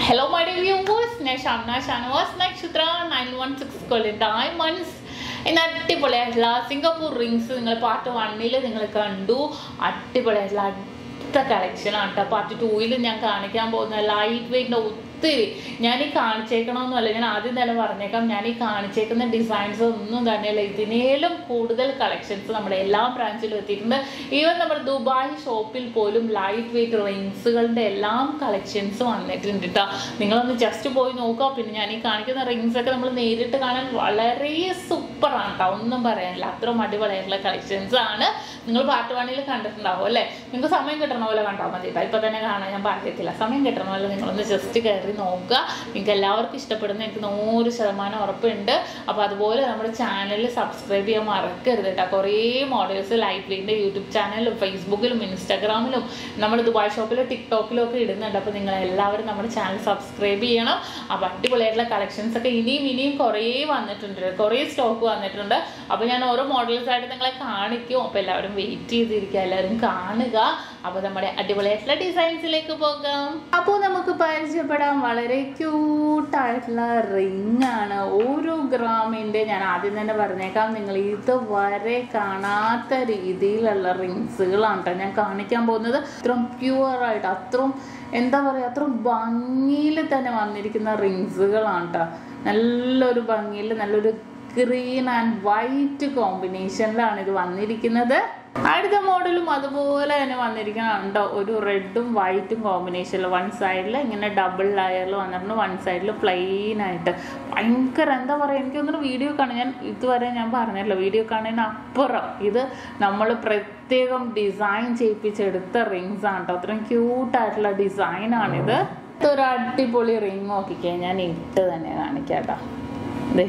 Hello my dear viewers ഞാൻ Shamna Shanavas Nakshatra nine one six കൊല്ലി diamonds ഇന്ന് അടിപൊളിയായിട്ടുള്ള സിംഗപ്പൂർ റിങ്സ് നിങ്ങൾ പാർട്ട് വണ്ണിൽ നിങ്ങൾ കണ്ടു അടിപൊളിയായിട്ടുള്ള അടുത്ത കളക്ഷനാണ് കേട്ടോ പാർട്ട് ടൂവിൽ ഞാൻ കാണിക്കാൻ പോകുന്ന ലൈറ്റ് വെയിറ്റിൻ്റെ ഒത്തിരി ഞാൻ ഈ കാണിച്ചേക്കണമെന്നല്ല ഞാൻ ആദ്യം തന്നെ പറഞ്ഞേക്കാം ഞാൻ ഈ കാണിച്ചേക്കുന്ന ഡിസൈൻസ് ഒന്നും തന്നെയല്ല ഇതിനേലും കൂടുതൽ കളക്ഷൻസ് നമ്മുടെ എല്ലാ ബ്രാഞ്ചിലും എത്തിയിട്ടുണ്ട് ഈവൻ നമ്മുടെ ദുബായ് ഷോപ്പിൽ പോലും ലൈറ്റ് വെയിറ്റ് റിങ്സുകളുടെ എല്ലാം കളക്ഷൻസ് വന്നിട്ടുണ്ട് കേട്ടോ നിങ്ങളൊന്ന് ജസ്റ്റ് പോയി നോക്കുക പിന്നെ ഞാൻ ഈ കാണിക്കുന്ന റിങ്സ് ഒക്കെ നമ്മൾ നേരിട്ട് കാണാൻ വളരെ സൂപ്പറാണ് കേട്ടോ ഒന്നും പറയാനില്ല അത്രയും അടിപൊളിയായിട്ടുള്ള കളക്ഷൻസ് ആണ് നിങ്ങൾ പാർട്ട് വണ്ണിൽ കണ്ടിട്ടുണ്ടാവും അല്ലേ നിങ്ങൾക്ക് സമയം കിട്ടണ പോലെ കണ്ടാൽ മതി കേട്ടോ ഇപ്പം തന്നെ കാണാൻ ഞാൻ പറയത്തില്ല സമയം കിട്ടണ പോലെ നിങ്ങളൊന്ന് ജസ്റ്റ് കയറി നോക്കുക നിങ്ങൾക്ക് എല്ലാവർക്കും ഇഷ്ടപ്പെടുന്ന എനിക്ക് നൂറ് ശതമാനം ഉറപ്പുണ്ട് അപ്പോൾ അതുപോലെ നമ്മുടെ ചാനൽ സബ്സ്ക്രൈബ് ചെയ്യാൻ മറക്കരുത് കേട്ടോ കുറേ മോഡൽസ് ലൈറ്റ് വെയിൻ്റെ യൂട്യൂബ് ചാനലിലും ഫേസ്ബുക്കിലും ഇൻസ്റ്റാഗ്രാമിലും നമ്മൾ ദുബായ് ഷോപ്പിലും ടിക്ടോക്കിലും ഒക്കെ ഇടുന്നുണ്ട് അപ്പോൾ നിങ്ങൾ എല്ലാവരും നമ്മുടെ ചാനൽ സബ്സ്ക്രൈബ് ചെയ്യണം അപ്പോൾ അടിപൊളിയായിട്ടുള്ള കളക്ഷൻസ് ഒക്കെ ഇനിയും ഇനിയും കുറേ വന്നിട്ടുണ്ട് കുറേ സ്റ്റോക്ക് വന്നിട്ടുണ്ട് അപ്പോൾ ഞാൻ ഓരോ മോഡൽസ് ആയിട്ട് നിങ്ങളെ കാണിക്കും അപ്പോൾ എല്ലാവരും വെയിറ്റ് ചെയ്തിരിക്കുക എല്ലാവരും കാണുക അപ്പോൾ നമ്മുടെ അടിപൊളിയായിട്ടുള്ള ഡിസൈൻസിലേക്ക് പോകാം അപ്പോൾ നമുക്ക് പരിചയപ്പെടാം വളരെ ക്യൂട്ടായിട്ടുള്ള റിംഗ് ആണ് ഓരോ ഗ്രാമിൻ്റെ ഞാൻ ആദ്യം തന്നെ പറഞ്ഞേക്കാം നിങ്ങൾ ഇതുവരെ കാണാത്ത രീതിയിലുള്ള റിങ്സുകളാണ് കേട്ടോ ഞാൻ കാണിക്കാൻ പോകുന്നത് അത്രയും പ്യുവറായിട്ട് അത്രയും എന്താ പറയുക അത്രയും ഭംഗിയിൽ തന്നെ വന്നിരിക്കുന്ന റിങ്സുകളാണ് കേട്ടോ നല്ലൊരു ഭംഗിയിൽ നല്ലൊരു ഗ്രീൻ ആൻഡ് വൈറ്റ് കോമ്പിനേഷനിലാണ് ഇത് വന്നിരിക്കുന്നത് അടുത്ത മോഡലും അതുപോലെ തന്നെ വന്നിരിക്കുന്നുണ്ടോ ഒരു റെഡും വൈറ്റും കോമ്പിനേഷനിൽ വൺ സൈഡിൽ ഇങ്ങനെ ഡബിൾ ലെയറിൽ വന്നിട്ടുണ്ട് വൺ സൈഡിൽ പ്ലെയിൻ ആയിട്ട് ഭയങ്കര എന്താ പറയുക എനിക്കൊന്നും വീഡിയോ കാണാൻ ഞാൻ ഇതുവരെ ഞാൻ പറഞ്ഞല്ലോ വീഡിയോ കാണുന്നതിന് അപ്പുറം ഇത് നമ്മൾ പ്രത്യേകം ഡിസൈൻ ചെയ്യിപ്പിച്ചെടുത്ത റിങ്സ് ആണ് കേട്ടോ അത്രയും ക്യൂട്ടായിട്ടുള്ള ഡിസൈനാണിത് ഇതൊരു അടിപൊളി റിങ് നോക്കിക്കേ ഞാൻ ഇട്ട് തന്നെ കാണിക്കാം കേട്ടോ ദേ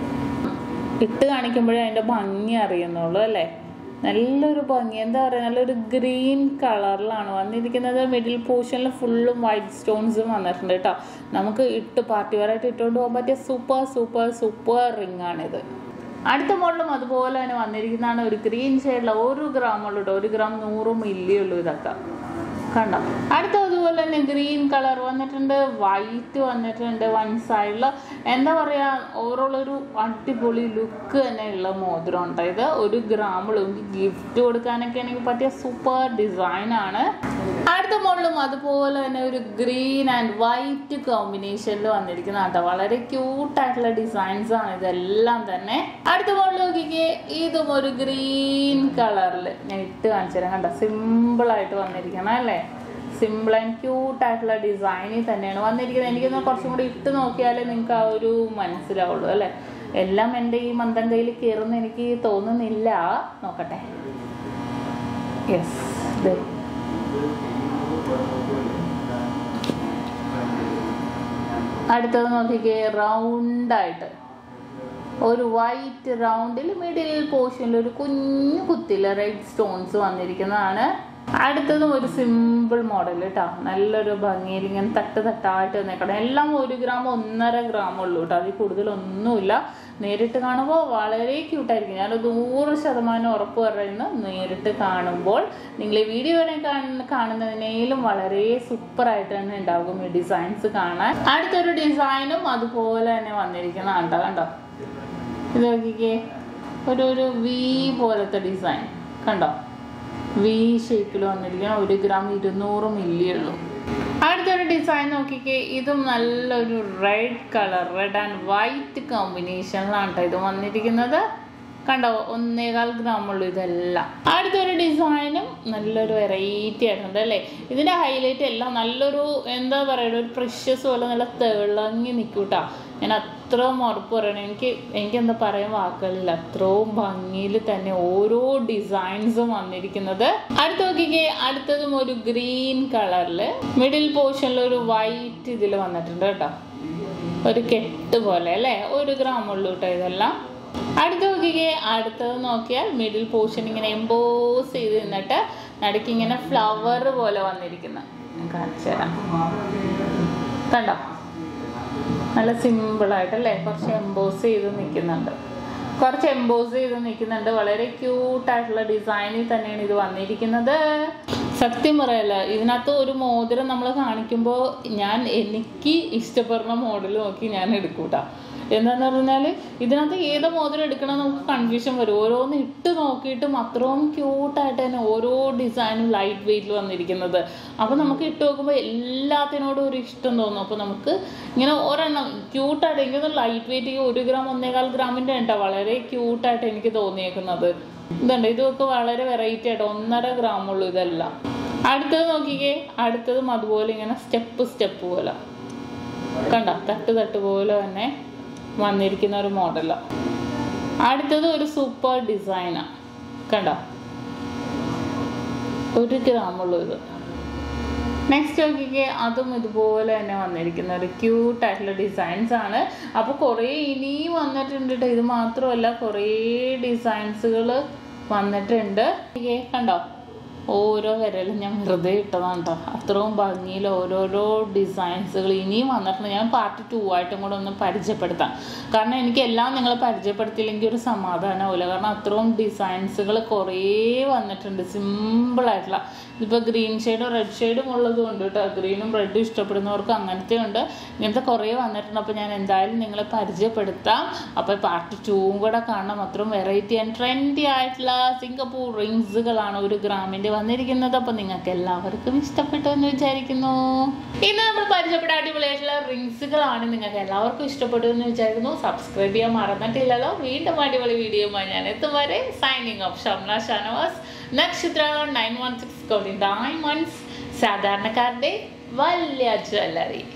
ഇട്ട് കാണിക്കുമ്പോഴേ അതിൻ്റെ ഭംഗി അറിയുന്നുള്ളൂ അല്ലേ നല്ലൊരു ഭംഗി എന്താ പറയുക നല്ലൊരു ഗ്രീൻ കളറിലാണ് വന്നിരിക്കുന്നത് മിഡിൽ പോർഷനിൽ ഫുള്ളും വൈറ്റ് സ്റ്റോൺസും വന്നിട്ടുണ്ട് കേട്ടോ നമുക്ക് ഇട്ട് പാർട്ടി വെയറായിട്ട് ഇട്ടുകൊണ്ട് പോകാൻ പറ്റിയ സൂപ്പർ സൂപ്പർ സൂപ്പർ റിംഗ് ആണിത് അടുത്ത മോഡലും അതുപോലെ തന്നെ വന്നിരിക്കുന്നതാണ് ഒരു ഗ്രീൻ ഷെയ്ഡിലെ ഒരു ഗ്രാമുള്ളൂ കേട്ടോ ഒരു ഗ്രാം നൂറ് മില്ലി ഉള്ളൂ ഇതൊക്കെ കണ്ടോ അടുത്ത അതുപോലെ തന്നെ ഗ്രീൻ കളർ വന്നിട്ടുണ്ട് വൈറ്റ് വന്നിട്ടുണ്ട് വൺ സൈഡിൽ എന്താ പറയുക ഓവറോൾ ഒരു അടിപൊളി ലുക്ക് തന്നെ ഉള്ള മോതിരം ഉണ്ട് ഇത് ഒരു ഗ്രാമുള്ളൂ ഗിഫ്റ്റ് കൊടുക്കാനൊക്കെ ആണെങ്കിൽ പറ്റിയ സൂപ്പർ ഡിസൈൻ ആണ് അടുത്ത മോഡലും അതുപോലെ തന്നെ ഒരു ഗ്രീൻ ആൻഡ് വൈറ്റ് കോമ്പിനേഷനിൽ വന്നിരിക്കുന്ന കേട്ടോ വളരെ ക്യൂട്ടായിട്ടുള്ള ഡിസൈൻസ് ആണ് ഇതെല്ലാം തന്നെ അടുത്ത മോഡൽ നോക്കിക്കേ ഇതും ഒരു ഗ്രീൻ കളറിൽ ഞാൻ ഇട്ട് കാണിച്ചു തരാം കണ്ടോ സിമ്പിൾ ആയിട്ട് വന്നിരിക്കണം അല്ലേ സിമ്പിൾ ആൻഡ് ക്യൂട്ട് ആയിട്ടുള്ള ഡിസൈനിൽ തന്നെയാണ് വന്നിരിക്കുന്നത് എനിക്കൊന്ന് കുറച്ചും കൂടി ഇട്ട് നോക്കിയാലേ നിങ്ങൾക്ക് ആ ഒരു മനസ്സിലാവുള്ളൂ അല്ലേ എല്ലാം എൻ്റെ ഈ മന്ദം കയ്യിൽ കയറുന്ന എനിക്ക് തോന്നുന്നില്ല നോക്കട്ടെ യെസ് ഇതേ അടുത്തത് നോക്കിക്കേ റൗണ്ടായിട്ട് ഒരു വൈറ്റ് റൗണ്ടിൽ മിഡിൽ പോർഷനിൽ ഒരു കുഞ്ഞു കുത്തില് റെഡ് സ്റ്റോൺസ് വന്നിരിക്കുന്നതാണ് അടുത്തതും ഒരു സിമ്പിൾ മോഡൽ കേട്ടോ നല്ലൊരു ഭംഗിയിൽ ഇങ്ങനെ തട്ട് തട്ടായിട്ട് നിൽക്കണം എല്ലാം ഒരു ഗ്രാം ഒന്നര ഗ്രാം ഉള്ളൂ കേട്ടോ അതിൽ കൂടുതലൊന്നുമില്ല നേരിട്ട് കാണുമ്പോൾ വളരെ ക്യൂട്ടായിരിക്കും ഞാൻ നൂറ് ശതമാനം ഉറപ്പ് പറയുന്നു നേരിട്ട് കാണുമ്പോൾ നിങ്ങൾ ഈ വീഡിയോനെ കാണുന്നതിനേലും വളരെ സൂപ്പറായിട്ട് തന്നെ ഉണ്ടാകും ഈ ഡിസൈൻസ് കാണാൻ അടുത്തൊരു ഡിസൈനും അതുപോലെ തന്നെ വന്നിരിക്കുന്നതാണ് കേട്ടോ കണ്ടോ ഇത് നോക്കിക്കേ ഒരു ഒരു വി പോലത്തെ ഡിസൈൻ കണ്ടോ വി ഷേപ്പിൽ വന്നിരിക്കണം ഒരു ഗ്രാം ഇരുന്നൂറ് മില്ലി ഉള്ളൂ അടുത്തൊരു ഡിസൈൻ നോക്കിക്കേ ഇതും നല്ലൊരു red colour red and white കോമ്പിനേഷനിലാണ് കേട്ടോ ഇത് വന്നിരിക്കുന്നത് കണ്ടോ ഒന്നേകാൽ ഗ്രാം ഉള്ളൂ ഇതെല്ലാം അടുത്തൊരു ഡിസൈനും നല്ലൊരു വെറൈറ്റി ആയിട്ടുണ്ട് അല്ലേ ഇതിൻ്റെ ഹൈലൈറ്റ് എല്ലാം നല്ലൊരു എന്താ പറയുക ഒരു പ്രഷ്യസ് പോലെ നല്ല തിളങ്ങി നിൽക്കൂട്ടാ ഞാൻ അത്രയും ഉറപ്പ് പറയണം എനിക്ക് എനിക്ക് എന്താ പറയാൻ വാക്കുകളില്ല അത്രയും ഭംഗിയിൽ തന്നെ ഓരോ ഡിസൈൻസും വന്നിരിക്കുന്നത് അടുത്ത നോക്കിക്കേ അടുത്തതും ഒരു ഗ്രീൻ കളറിൽ മിഡിൽ പോർഷനിൽ ഒരു വൈറ്റ് ഇതിൽ വന്നിട്ടുണ്ട് കേട്ടോ ഒരു കെട്ട് പോലെ അല്ലേ ഒരു ഗ്രാം ഉള്ളൂ കേട്ടോ ഇതെല്ലാം അടുത്ത നോക്കിക്കേ അടുത്തത് നോക്കിയാൽ മിഡിൽ പോർഷൻ ഇങ്ങനെ എംബോസ് ചെയ്ത് നിന്നിട്ട് നടുക്ക് ഇങ്ങനെ ഫ്ലവർ പോലെ വന്നിരിക്കുന്ന കാണിച്ചു തരാം കണ്ടോ നല്ല സിമ്പിളായിട്ടല്ലേ കുറച്ച് എംബോസ് ചെയ്ത് നിൽക്കുന്നുണ്ട് കുറച്ച് എംബോസ് ചെയ്ത് നിൽക്കുന്നുണ്ട് വളരെ ക്യൂട്ടായിട്ടുള്ള ഡിസൈനിൽ തന്നെയാണ് ഇത് വന്നിരിക്കുന്നത് സത്യം പറയല്ല ഇതിനകത്ത് ഒരു മോതിരം നമ്മൾ കാണിക്കുമ്പോൾ ഞാൻ എനിക്ക് ഇഷ്ടപ്പെടുന്ന മോഡൽ നോക്കി ഞാൻ എടുക്കൂട്ടാ എന്താന്ന് പറഞ്ഞാൽ ഇതിനകത്ത് ഏത് മോതിരം എടുക്കണം നമുക്ക് കൺഫ്യൂഷൻ വരും ഓരോന്ന് ഇട്ട് നോക്കിയിട്ടും അത്രയും ക്യൂട്ടായിട്ട് തന്നെ ഓരോ ഡിസൈനും ലൈറ്റ് വെയിറ്റിൽ വന്നിരിക്കുന്നത് അപ്പോൾ നമുക്ക് ഇട്ട് നോക്കുമ്പോൾ എല്ലാത്തിനോടും ഒരു ഇഷ്ടം തോന്നും അപ്പോൾ നമുക്ക് ഇങ്ങനെ ഒരെണ്ണം ക്യൂട്ടായിട്ട് എനിക്കൊന്ന് ലൈറ്റ് വെയിറ്റ് ഒരു ഗ്രാം ഒന്നേകാൽ ഗ്രാമിൻ്റെ ഉണ്ടോ വളരെ ക്യൂട്ടായിട്ട് എനിക്ക് തോന്നിയേക്കുന്നത് ഇതുണ്ട് ഇതൊക്കെ വളരെ വെറൈറ്റി ആയിട്ട് ഒന്നര ഗ്രാമുള്ളൂ ഇതെല്ലാം അടുത്തത് നോക്കിക്കേ അടുത്തതും അതുപോലെ ഇങ്ങനെ സ്റ്റെപ്പ് സ്റ്റെപ്പ് പോലെ കണ്ട തട്ട് തട്ട് പോലെ തന്നെ വന്നിരിക്കുന്ന ഒരു മോഡലാണ് അടുത്തത് ഒരു സൂപ്പർ ഡിസൈനാണ് കണ്ട ഒരു ഗ്രാമുള്ളൂ ഇത് നെക്സ്റ്റ് നോക്കിക്കേ അതും ഇതുപോലെ തന്നെ വന്നിരിക്കുന്ന ഒരു ക്യൂട്ടായിട്ടുള്ള ഡിസൈൻസ് ആണ് അപ്പോൾ കുറേ ഇനിയും വന്നിട്ടുണ്ട് ട്ടോ. ഇത് മാത്രമല്ല കുറേ ഡിസൈൻസുകൾ വന്നിട്ടുണ്ട് നോക്കിക്കേ, കണ്ടോ ഓരോ വിരലും ഞാൻ വെറുതെ ഇട്ടതാണ് കേട്ടോ അത്രയും ഭംഗിയിൽ ഓരോരോ ഡിസൈൻസുകൾ ഇനിയും വന്നിട്ടുണ്ട് ഞാൻ പാർട്ട് ടു ആയിട്ടും കൂടെ ഒന്ന് പരിചയപ്പെടുത്താം കാരണം എനിക്ക് എല്ലാം നിങ്ങൾ പരിചയപ്പെടുത്തിയില്ലെങ്കിൽ ഒരു സമാധാനമാവില്ല കാരണം അത്രയും ഡിസൈൻസുകൾ കുറേ വന്നിട്ടുണ്ട് സിമ്പിളായിട്ടുള്ള ഇതിപ്പോൾ ഗ്രീൻ ഷെയ്ഡും റെഡ് ഷെയ്ഡും ഉള്ളതും ഉണ്ട് കേട്ടോ ഗ്രീനും റെഡും ഇഷ്ടപ്പെടുന്നവർക്ക് അങ്ങനത്തെ ഉണ്ട് ഇങ്ങനത്തെ കുറേ വന്നിട്ടുണ്ട് അപ്പോൾ ഞാൻ എന്തായാലും നിങ്ങളെ പരിചയപ്പെടുത്താം അപ്പോൾ പാർട്ട് ടൂവും കൂടെ കാണണം അത്രയും വെറൈറ്റി ആൻഡ് ട്രെൻഡി ആയിട്ടുള്ള സിംഗപ്പൂർ റിങ്സുകളാണ് ഒരു ഗ്രാമിൻ്റെ വന്നിരിക്കുന്നത് അപ്പോൾ നിങ്ങൾക്ക് എല്ലാവർക്കും ഇഷ്ടപ്പെട്ടു എന്ന് വിചാരിക്കുന്നു ഇന്ന് നമ്മൾ പരിചയപ്പെട്ട അടിപൊളിയായിട്ടുള്ള റിങ്സുകളാണ് നിങ്ങൾക്ക് എല്ലാവർക്കും ഇഷ്ടപ്പെട്ടു എന്ന് വിചാരിക്കുന്നു സബ്സ്ക്രൈബ് ചെയ്യാൻ മറന്നിട്ടില്ലല്ലോ വീണ്ടും അടിപൊളി വീഡിയോയുമായി ഞാൻ എത്തും വരെ signing off Shamna Shanavas Nakshatra nine one six കോടി ഡയമണ്ട്സ് സാധാരണക്കാരുടെ വലിയ ജ്വല്ലറി